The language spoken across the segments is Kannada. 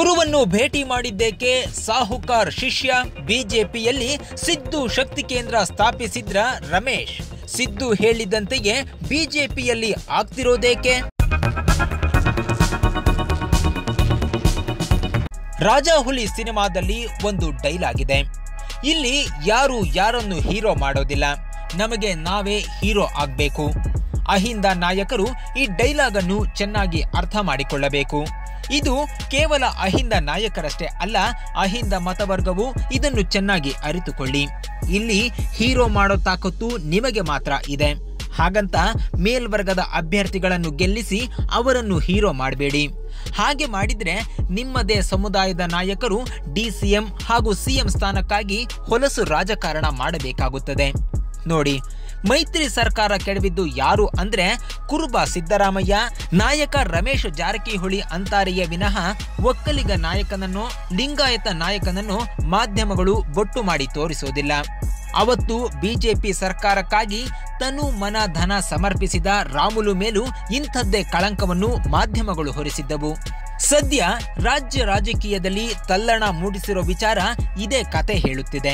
ಗುರುವನ್ನು ಭೇಟಿ ಮಾಡಿದ್ದೇಕೆ ಸಾಹುಕಾರ್ ಶಿಷ್ಯ ಬಿಜೆಪಿಯಲ್ಲಿ ಸಿದ್ದು ಶಕ್ತಿ ಕೇಂದ್ರ ಸ್ಥಾಪಿಸಿದ್ರ ರಮೇಶ್ ಸಿದ್ದು ಹೇಳಿದಂತೆಯೇ ಬಿಜೆಪಿಯಲ್ಲಿ ಆಗ್ತಿರೋದೇಕೆ ರಾಜಾಹುಲಿ ಸಿನಿಮಾದಲ್ಲಿ ಒಂದು ಡೈಲಾಗ್ ಇದೆ ಇಲ್ಲಿ ಯಾರು ಯಾರನ್ನು ಹೀರೋ ಮಾಡೋದಿಲ್ಲ ನಮಗೆ ನಾವೇ ಹೀರೋ ಆಗ್ಬೇಕು ಅಹಿಂದ ನಾಯಕರು ಈ ಡೈಲಾಗ್ ಅನ್ನು ಚೆನ್ನಾಗಿ ಅರ್ಥ ಮಾಡಿಕೊಳ್ಳಬೇಕು ಇದು ಕೇವಲ ಅಹಿಂದ ನಾಯಕರಷ್ಟೇ ಅಲ್ಲ ಅಹಿಂದ ಮತವರ್ಗವು ಇದನ್ನು ಚೆನ್ನಾಗಿ ಅರಿತುಕೊಳ್ಳಿ ಇಲ್ಲಿ ಹೀರೋ ಮಾಡೋ ತಾಕತ್ತು ನಿಮಗೆ ಮಾತ್ರ ಇದೆ ಹಾಗಂತ ಮೇಲ್ವರ್ಗದ ಅಭ್ಯರ್ಥಿಗಳನ್ನು ಗೆಲ್ಲಿಸಿ ಅವರನ್ನು ಹೀರೋ ಮಾಡಬೇಡಿ ಹಾಗೆ ಮಾಡಿದ್ರೆ ನಿಮ್ಮದೇ ಸಮುದಾಯದ ನಾಯಕರು ಡಿಸಿಎಂ ಹಾಗೂ ಸಿಎಂ ಸ್ಥಾನಕ್ಕಾಗಿ ಹೊಲಸು ರಾಜಕಾರಣ ಮಾಡಬೇಕಾಗುತ್ತದೆ ನೋಡಿ ಮೈತ್ರಿ ಸರ್ಕಾರ ಕೆಡವಿದ್ದು ಯಾರು ಅಂದ್ರೆ ಕುರುಬ ಸಿದ್ದರಾಮಯ್ಯ ನಾಯಕ ರಮೇಶ್ ಜಾರಕಿಹೊಳಿ ಅಂತಾರೆಯೇ ವಿನಃ ಒಕ್ಕಲಿಗ ನಾಯಕನನ್ನು ಲಿಂಗಾಯತ ನಾಯಕನನ್ನು ಮಾಧ್ಯಮಗಳು ಬೊಟ್ಟು ಮಾಡಿ ತೋರಿಸೋದಿಲ್ಲ ಅವತ್ತು ಬಿಜೆಪಿ ಸರ್ಕಾರಕ್ಕಾಗಿ ತನು ಮನ ಧನ ಸಮರ್ಪಿಸಿದ ರಾಮುಲು ಮೇಲೂ ಇಂಥದ್ದೇ ಕಳಂಕವನ್ನು ಮಾಧ್ಯಮಗಳು ಹೊರಿಸಿದ್ದವು ಸದ್ಯ ರಾಜ್ಯ ರಾಜಕೀಯದಲ್ಲಿ ತಲ್ಲಣ ಮೂಡಿಸಿರೋ ವಿಚಾರ ಇದೇ ಕತೆ ಹೇಳುತ್ತಿದೆ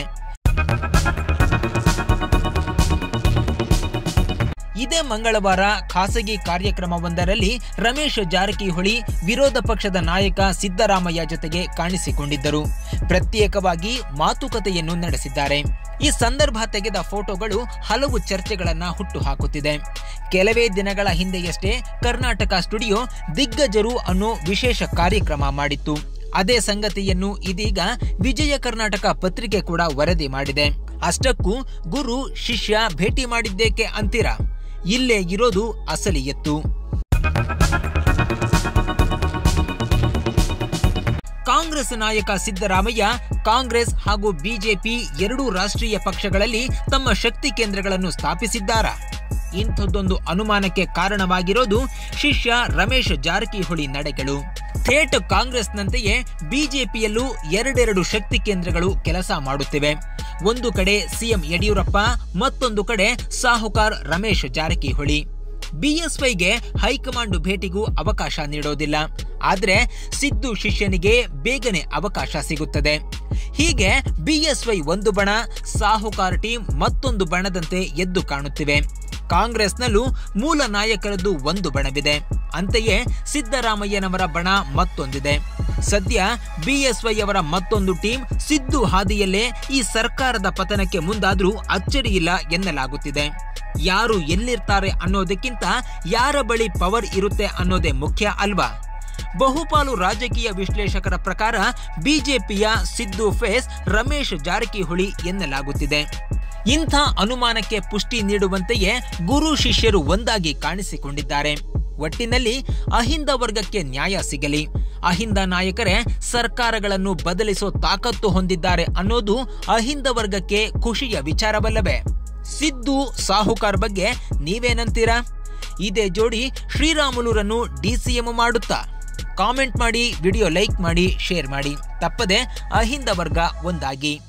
ಇದೇ ಮಂಗಳವಾರ ಖಾಸಗಿ ಕಾರ್ಯಕ್ರಮವೊಂದರಲ್ಲಿ ರಮೇಶ್ ಜಾರಕಿಹೊಳಿ ವಿರೋಧ ಪಕ್ಷದ ನಾಯಕ ಸಿದ್ದರಾಮಯ್ಯ ಜೊತೆಗೆ ಕಾಣಿಸಿಕೊಂಡಿದ್ದರು ಪ್ರತ್ಯೇಕವಾಗಿ ಮಾತುಕತೆಯನ್ನು ನಡೆಸಿದ್ದಾರೆ ಈ ಸಂದರ್ಭ ತೆಗೆದ ಫೋಟೋಗಳು ಹಲವು ಚರ್ಚೆಗಳನ್ನ ಹುಟ್ಟುಹಾಕುತ್ತಿದೆ ಕೆಲವೇ ದಿನಗಳ ಹಿಂದೆಯಷ್ಟೇ ಕರ್ನಾಟಕ ಸ್ಟುಡಿಯೋ ದಿಗ್ಗಜರು ಅನ್ನೋ ವಿಶೇಷ ಕಾರ್ಯಕ್ರಮ ಮಾಡಿತ್ತು ಅದೇ ಸಂಗತಿಯನ್ನು ಇದೀಗ ವಿಜಯ ಕರ್ನಾಟಕ ಪತ್ರಿಕೆ ಕೂಡ ವರದಿ ಮಾಡಿದೆ ಅಷ್ಟಕ್ಕೂ ಗುರು ಶಿಷ್ಯ ಭೇಟಿ ಮಾಡಿದ್ದೇಕೆ ಅಂತೀರಾ ಇಲ್ಲೇ ಇರೋದು ಅಸಲಿ ಎತ್ತು ಕಾಂಗ್ರೆಸ್ ನಾಯಕ ಸಿದ್ದರಾಮಯ್ಯ ಕಾಂಗ್ರೆಸ್ ಹಾಗೂ ಬಿಜೆಪಿ ಎರಡೂ ರಾಷ್ಟ್ರೀಯ ಪಕ್ಷಗಳಲ್ಲಿ ತಮ್ಮ ಶಕ್ತಿ ಕೇಂದ್ರಗಳನ್ನು ಸ್ಥಾಪಿಸಿದ್ದಾರಾ ಇಂಥದ್ದೊಂದು ಅನುಮಾನಕ್ಕೆ ಕಾರಣವಾಗಿರೋದು ಶಿಷ್ಯ ರಮೇಶ್ ಜಾರಕಿಹೊಳಿ ನಡೆಗಳು ಥೇಟ್ ಕಾಂಗ್ರೆಸ್ನಂತೆಯೇ ಬಿಜೆಪಿಯಲ್ಲೂ ಎರಡೆರಡು ಶಕ್ತಿ ಕೇಂದ್ರಗಳು ಕೆಲಸ ಮಾಡುತ್ತಿವೆ ಒಂದು ಕಡೆ ಸಿಎಂ ಯಡಿಯೂರಪ್ಪ ಮತ್ತೊಂದು ಕಡೆ ಸಾಹುಕಾರ್ ರಮೇಶ್ ಜಾರಕಿಹೊಳಿ ಬಿಎಸ್ವೈಗೆ ಹೈಕಮಾಂಡ್ ಭೇಟಿಗೂ ಅವಕಾಶ ನೀಡೋದಿಲ್ಲ ಆದ್ರೆ ಸಿದ್ದು ಶಿಷ್ಯನಿಗೆ ಬೇಗನೆ ಅವಕಾಶ ಸಿಗುತ್ತದೆ ಹೀಗೆ ಬಿಎಸ್ವೈ ಒಂದು ಬಣ ಸಾಹುಕಾರ್ ಟೀಮ್ ಮತ್ತೊಂದು ಬಣದಂತೆ ಎದ್ದು ಕಾಣುತ್ತಿವೆ ಕಾಂಗ್ರೆಸ್ನಲ್ಲೂ ಮೂಲ ನಾಯಕರದ್ದು ಒಂದು ಬಣವಿದೆ ಅಂತೆಯೇ ಸಿದ್ದರಾಮಯ್ಯನವರ ಬಣ ಮತ್ತೊಂದಿದೆ ಸದ್ಯ ಬಿಎಸ್ವೈ ಅವರ ಮತ್ತೊಂದು ಟೀಮ್ ಸಿದ್ದು ಹಾದಿಯಲ್ಲೇ ಈ ಸರ್ಕಾರದ ಪತನಕ್ಕೆ ಮುಂದಾದ್ರೂ ಅಚ್ಚರಿಯಿಲ್ಲ ಎನ್ನಲಾಗುತ್ತಿದೆ ಯಾರು ಎಲ್ಲಿರ್ತಾರೆ ಅನ್ನೋದಕ್ಕಿಂತ ಯಾರ ಬಳಿ ಪವರ್ ಇರುತ್ತೆ ಅನ್ನೋದೇ ಮುಖ್ಯ ಅಲ್ವಾ ಬಹುಪಾಲು ರಾಜಕೀಯ ವಿಶ್ಲೇಷಕರ ಪ್ರಕಾರ ಬಿಜೆಪಿಯ ಸಿದ್ದು ಫೇಸ್ ರಮೇಶ್ ಜಾರಕಿಹೊಳಿ ಎನ್ನಲಾಗುತ್ತಿದೆ ಇಂಥ ಅನುಮಾನಕ್ಕೆ ಪುಷ್ಟಿ ನೀಡುವಂತೆಯೇ ಗುರು ಶಿಷ್ಯರು ಒಂದಾಗಿ ಕಾಣಿಸಿಕೊಂಡಿದ್ದಾರೆ ಒಟ್ಟಿನಲ್ಲಿ ಅಹಿಂದ ವರ್ಗಕ್ಕೆ ನ್ಯಾಯ ಸಿಗಲಿ ಅಹಿಂದ ನಾಯಕರೇ ಸರ್ಕಾರಗಳನ್ನು ಬದಲಿಸೋ ತಾಕತ್ತು ಹೊಂದಿದ್ದಾರೆ ಅನ್ನೋದು ಅಹಿಂದ ವರ್ಗಕ್ಕೆ ಖುಷಿಯ ವಿಚಾರವಲ್ಲವೇ ಸಿದ್ದು ಸಾಹುಕಾರ್ ಬಗ್ಗೆ ನೀವೇನಂತೀರಾ ಇದೇ ಜೋಡಿ ಶ್ರೀರಾಮುಲುರನ್ನು ಡಿಸಿಎಂ ಮಾಡುತ್ತಾ ಕಾಮೆಂಟ್ ಮಾಡಿ ವಿಡಿಯೋ ಲೈಕ್ ಮಾಡಿ ಶೇರ್ ಮಾಡಿ ತಪ್ಪದೆ ಅಹಿಂದ ವರ್ಗ ಒಂದಾಗಿ